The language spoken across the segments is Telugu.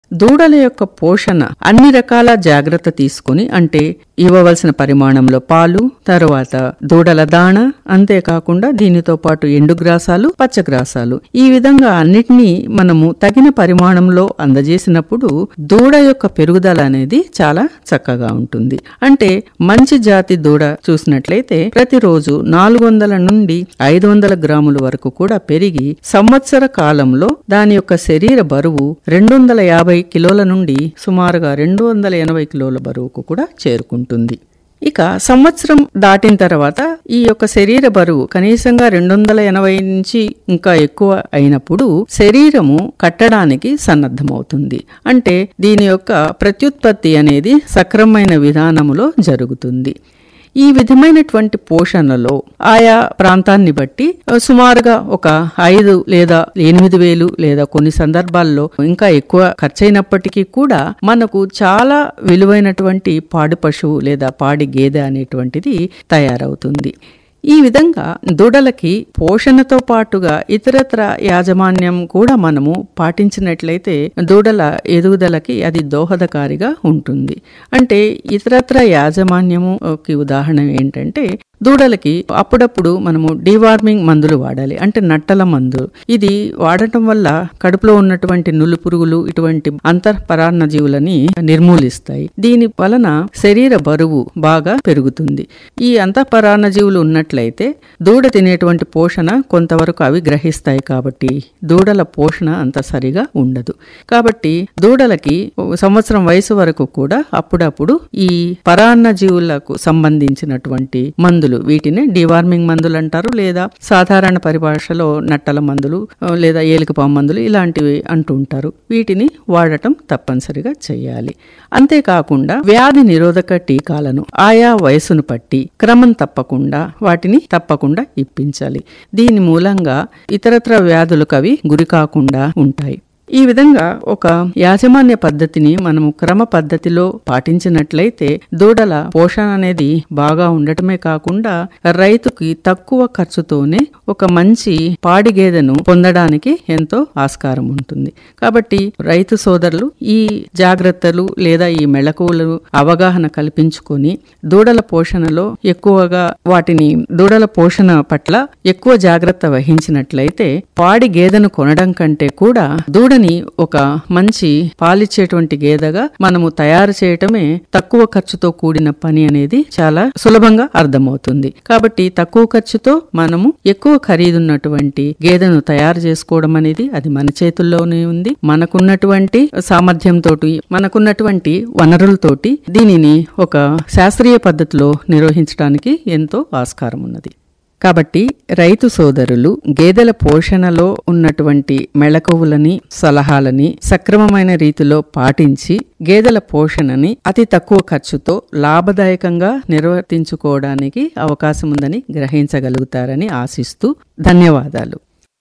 దూడల యొక్క పోషణ అన్ని రకాల జాగ్రత్త తీసుకుని అంటే ఇవ్వవలసిన పరిమాణంలో పాలు తరువాత దూడల దాణ అంతేకాకుండా దీనితో పాటు ఎండుగ్రాసాలు పచ్చగ్రాసాలు ఈ విధంగా అన్నిటినీ మనము తగిన పరిమాణంలో అందజేసినప్పుడు దూడ యొక్క పెరుగుదల అనేది చాలా చక్కగా ఉంటుంది అంటే మంచి జాతి దూడ చూసినట్లయితే ప్రతిరోజు నాలుగు వందల నుండి ఐదు వందల గ్రాముల వరకు కూడా పెరిగి సంవత్సర కాలంలో దాని యొక్క శరీర బరువు రెండు వందల యాభై కిలోల నుండి సుమారుగా రెండు వందల ఎనభై కిలోల బరువుకు కూడా చేరుకుంటుంది ఇక సంవత్సరం దాటిన తర్వాత ఈ యొక్క శరీర బరువు కనీసంగా రెండు వందల ఎనభై నుంచి ఇంకా ఎక్కువ అయినప్పుడు శరీరము కట్టడానికి సన్నద్ధమవుతుంది అంటే దీని యొక్క ప్రత్యుత్పత్తి అనేది సక్రమమైన విధానములో జరుగుతుంది ఈ విధమైనటువంటి పోషణలో ఆయా ప్రాంతాన్ని బట్టి సుమారుగా ఒక ఐదు లేదా ఎనిమిది వేలు లేదా కొన్ని సందర్భాల్లో ఇంకా ఎక్కువ ఖర్చయినప్పటికీ కూడా మనకు చాలా విలువైనటువంటి పాడి పశువు లేదా పాడి గేదె అనేటువంటిది తయారవుతుంది ఈ విధంగా దూడలకి పోషణతో పాటుగా ఇతరత్ర యాజమాన్యం కూడా మనము పాటించినట్లయితే దూడల ఎదుగుదలకి అది దోహదకారిగా ఉంటుంది అంటే ఇతరత్ర యాజమాన్యముకి ఉదాహరణ ఏంటంటే దూడలకి అప్పుడప్పుడు మనము డివార్మింగ్ మందులు వాడాలి అంటే నట్టల మందు ఇది వాడటం వల్ల కడుపులో ఉన్నటువంటి నులు పురుగులు ఇటువంటి అంతఃపరాన్న జీవులని నిర్మూలిస్తాయి దీని వలన శరీర బరువు బాగా పెరుగుతుంది ఈ అంతఃపరాన్న జీవులు ఉన్నట్లయితే దూడ తినేటువంటి పోషణ కొంతవరకు అవి గ్రహిస్తాయి కాబట్టి దూడల పోషణ అంత సరిగా ఉండదు కాబట్టి దూడలకి సంవత్సరం వయసు వరకు కూడా అప్పుడప్పుడు ఈ పరాన్న జీవులకు సంబంధించినటువంటి మందులు వీటిని డివార్మింగ్ మందులు అంటారు లేదా సాధారణ పరిభాషలో నట్టల మందులు లేదా ఏలికపాము మందులు ఇలాంటివి అంటూ ఉంటారు వీటిని వాడటం తప్పనిసరిగా చేయాలి అంతేకాకుండా వ్యాధి నిరోధక టీకాలను ఆయా వయసును పట్టి క్రమం తప్పకుండా వాటిని తప్పకుండా ఇప్పించాలి దీని మూలంగా ఇతరత్ర వ్యాధులకు అవి గురి కాకుండా ఉంటాయి ఈ విధంగా ఒక యాజమాన్య పద్ధతిని మనము క్రమ పద్ధతిలో పాటించినట్లయితే దూడల పోషణ అనేది బాగా ఉండటమే కాకుండా రైతుకి తక్కువ ఖర్చుతోనే ఒక మంచి పాడి గేదెను పొందడానికి ఎంతో ఆస్కారం ఉంటుంది కాబట్టి రైతు సోదరులు ఈ జాగ్రత్తలు లేదా ఈ మెళకువలు అవగాహన కల్పించుకొని దూడల పోషణలో ఎక్కువగా వాటిని దూడల పోషణ పట్ల ఎక్కువ జాగ్రత్త వహించినట్లయితే పాడి గేదెను కొనడం కంటే కూడా దూడ గేదెని ఒక మంచి పాలిచ్చేటువంటి గేదెగా మనము తయారు చేయటమే తక్కువ ఖర్చుతో కూడిన పని అనేది చాలా సులభంగా అర్థమవుతుంది కాబట్టి తక్కువ ఖర్చుతో మనము ఎక్కువ ఖరీదున్నటువంటి గేదెను తయారు చేసుకోవడం అనేది అది మన చేతుల్లోనే ఉంది మనకున్నటువంటి సామర్థ్యంతో మనకున్నటువంటి వనరులతోటి దీనిని ఒక శాస్త్రీయ పద్ధతిలో నిర్వహించడానికి ఎంతో ఆస్కారం ఉన్నది కాబట్టి రైతు సోదరులు గేదెల పోషణలో ఉన్నటువంటి మెళకువలని సలహాలని సక్రమమైన రీతిలో పాటించి గేదెల పోషణని అతి తక్కువ ఖర్చుతో లాభదాయకంగా నిర్వర్తించుకోవడానికి అవకాశం ఉందని గ్రహించగలుగుతారని ఆశిస్తూ ధన్యవాదాలు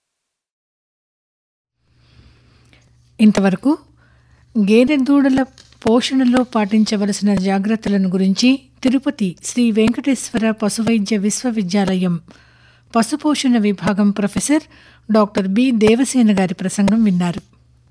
ఇంతవరకు గేదె దూడల పోషణలో పాటించవలసిన జాగ్రత్తలను గురించి తిరుపతి శ్రీ వెంకటేశ్వర పశువైద్య విశ్వవిద్యాలయం పశుపోషణ విభాగం ప్రొఫెసర్ డాక్టర్ బి దేవసేన గారి ప్రసంగం విన్నారు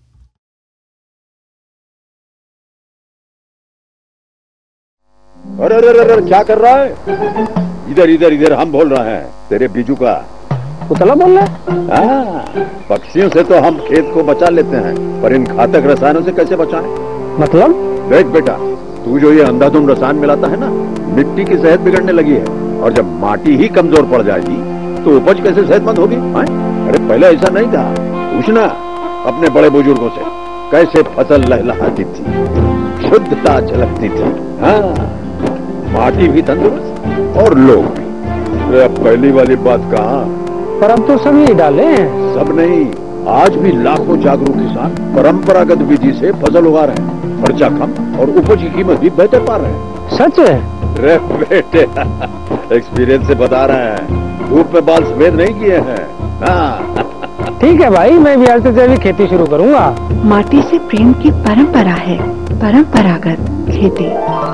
अरे अरे अरे अरे, क्या कर रहा है इधर इधर इधर हम बोल रहे हैं तेरे बीजू का उतला बोल रहा है हाँ, पक्षियों से तो हम खेत को बचा लेते हैं पर इन घातक रसायनों से कैसे बचाएं? मतलब देख बेटा तू जो ये अंधाधुंध रसायन मिलाता है ना मिट्टी की सेहत बिगड़ने लगी है और जब माटी ही कमजोर पड़ जाएगी तो उपज कैसे सेहतमंद होगी हाँ? अरे पहले ऐसा नहीं था पूछना अपने बड़े बुजुर्गों से कैसे फसल लहलहाती थी शुद्धता झलकती थी हाँ माटी भी तंदुरुस्त और लोग भी अरे अब पहली वाली बात कहाँ पर अब तो सभी डाले हैं सब नहीं आज भी लाखों जागरूक किसान परंपरागत विधि से फसल उगा रहे हैं खर्चा कम और उपज की कीमत भी बेहतर पा रहे हैं सच है रे बेटे एक्सपीरियंस से बता रहे हैं धूप में बाल सफेद नहीं किए हैं हाँ ठीक है भाई मैं भी आज से जैविक खेती शुरू करूंगा माटी से प्रेम की परंपरा है परंपरागत खेती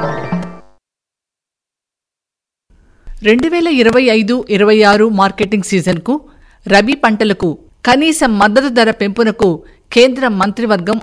రెండు వేల ఇరవై ఐదు ఇరవై ఆరు మార్కెటింగ్ సీజన్కు రబీ పంటలకు కనీస మద్దతు ధర పెంపునకు కేంద్ర మంత్రివర్గం